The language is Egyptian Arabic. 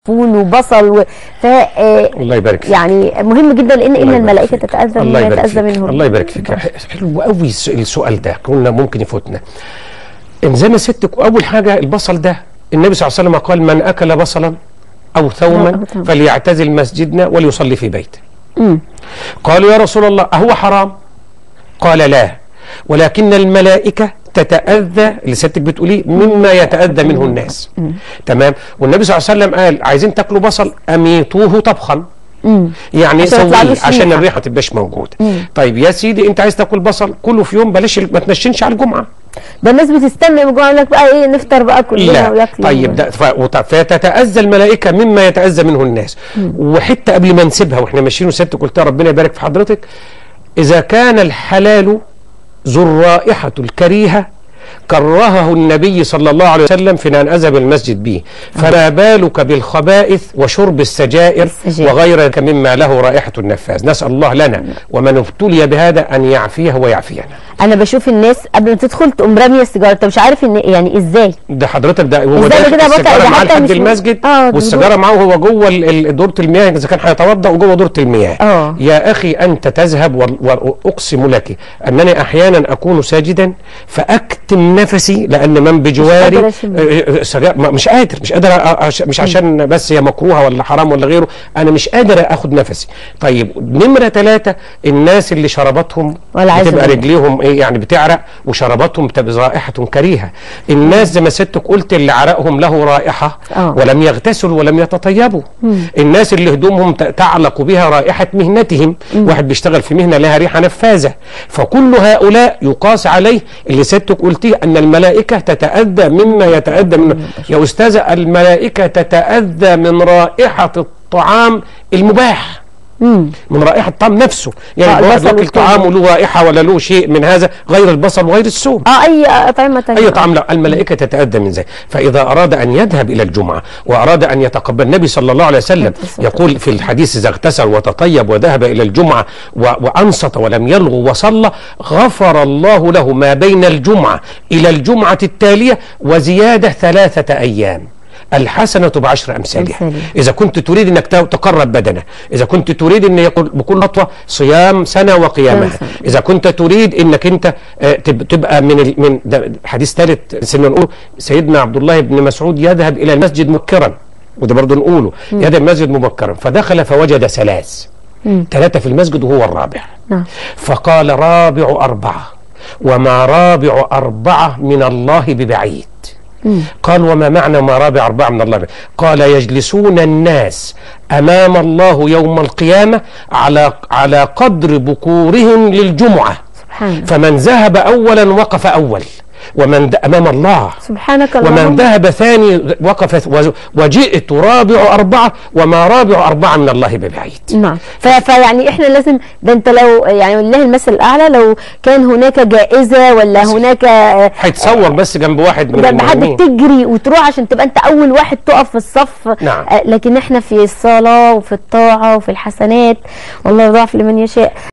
وزيتون وبصل و... ف آه، الله يبارك فيك يعني مهم جدا لان ان الله يبارك الملائكه فيك. تتاذى الله مما يبارك يتاذى فيك منه الله يبارك فيك حلو قوي السؤال ده كنا ممكن يفوتنا ان زي ما ستك اول حاجه البصل ده النبي صلى الله عليه وسلم قال من اكل بصلا او ثوما أو ثوما. فليعتزل مسجدنا وليصلي في بيته مم. قالوا يا رسول الله أهو حرام قال لا ولكن الملائكة تتأذى اللي ستك بتقوليه مما يتأذى منه الناس تمام والنبي صلى الله عليه وسلم قال عايزين تاكلوا بصل أميتوه طبخا مم. يعني عشان ما سويه يطلعلوش عشان ريحة. الريحه تبقاش موجوده مم. طيب يا سيدي انت عايز تاكل بصل كله في يوم بلاش ما تنشنش على الجمعه ده الناس بتستنى يوم الجمعه يقول لك بقى ايه نفطر بقى كلنا لا وياكلوا طيب ده ف... وط- فتتأذى الملائكة مما يتأذى منه الناس وحتة قبل ما نسيبها واحنا ماشيين وسيادتك قلتها ربنا يبارك في حضرتك إذا كان الحلال ذو الرائحة الكريهة كرهه النبي صلى الله عليه وسلم في أن أذهب المسجد به فما بالك بالخبائث وشرب السجائر السجائر. وغيرك مما له رائحة النفاذ نسأل الله لنا ومن ابتلي بهذا أن يعفيه ويعفينا انا بشوف الناس قبل ما تدخل تقوم راميه السيجاره انت مش عارف ان يعني ازاي ده حضرتك ده هو إزاي داخل كده يا بكر؟ السيجاره ده معاه حتى لحد مش- المسجد آه، ده والسيجاره معاه وهو جوه ال- ال- دوره المياه اذا كان هيتوضا وجوه دوره المياه آه. يا اخي انت تذهب وال- واقسم لك انني احيانا اكون ساجدا فاكتم نفسي لان من قادر بجواري أشم. آه، آه، سجا- ما- مش قادر مش قادر أ- أ- مش عشان بس هي مكروهه ولا حرام ولا غيره انا مش قادر اخد نفسي طيب نمره ثلاثه الناس اللي شربتهم والعياذ بتبقى بالله. رجليهم ايه يعني بتعرق وشرباتهم بتبقى رائحه كريهه الناس زي ما ستك قلت اللي عرقهم له رائحه آه. ولم يغتسلوا ولم يتطيبوا الناس اللي هدومهم ت- تعلق بها رائحه مهنتهم واحد بيشتغل في مهنه لها ريحه نفاذه فكل هؤلاء يقاس عليه اللي ستك قلتيه ان الملائكه تتاذى مما يتاذى منه يا استاذه الملائكه تتاذى من رائحه الطعام المباح مم. من رائحه الطعام نفسه يعني آه، الواحد البصل واكل والثوم. طعامه له رائحه ولا له شيء من هذا غير البصل وغير الثوم اه اي اطعمه تانية اي طعام لا الملائكه تتاذى من ذلك فاذا اراد ان يذهب الى الجمعه واراد ان يتقبل النبي صلى الله عليه وسلم يقول في الحديث اذا اغتسل وتطيب وذهب الى الجمعه و- وانصت ولم يلغو وصلى غفر الله له ما بين الجمعه الى الجمعه التاليه وزياده ثلاثه ايام الحسنة بعشر أمثالها أمثالها. إذا كنت تريد أنك تقرب بدنه إذا كنت تريد أن يقول بكل خطوة صيام سنة وقيامها سنة. إذا كنت تريد أنك أنت آه، تب- تبقى من ال- من ده حديث ثالث سيدنا نقول سيدنا عبد الله بن مسعود يذهب إلى المسجد مبكرا وده برضه نقوله يذهب المسجد مبكرا فدخل فوجد ثلاث ثلاثة في المسجد وهو الرابع نعم فقال رابع أربعة وما رابع أربعة من الله ببعيد قال وما معنى ما رابع أربعة من الله ببعيد قال يجلسون الناس أمام الله يوم القيامة على على قدر بكورهم للجمعة سبحان الله فمن ذهب أولا وقف أول ومن د- أمام الله سبحانك ومن اللهم ذهب ثاني وقف و- وجئت رابع أربعة وما رابع أربعة من الله ببعيد نعم ف- فيعني احنا لازم ده انت لو يعني لله المثل الاعلى لو كان هناك جائزه ولا هناك آه، هيتصور بس جنب واحد من جنب حد المؤمنين تجري وتروح عشان تبقى انت اول واحد تقف في الصف نعم. آه، لكن احنا في الصلاه وفي الطاعه وفي الحسنات والله يضاعف لمن يشاء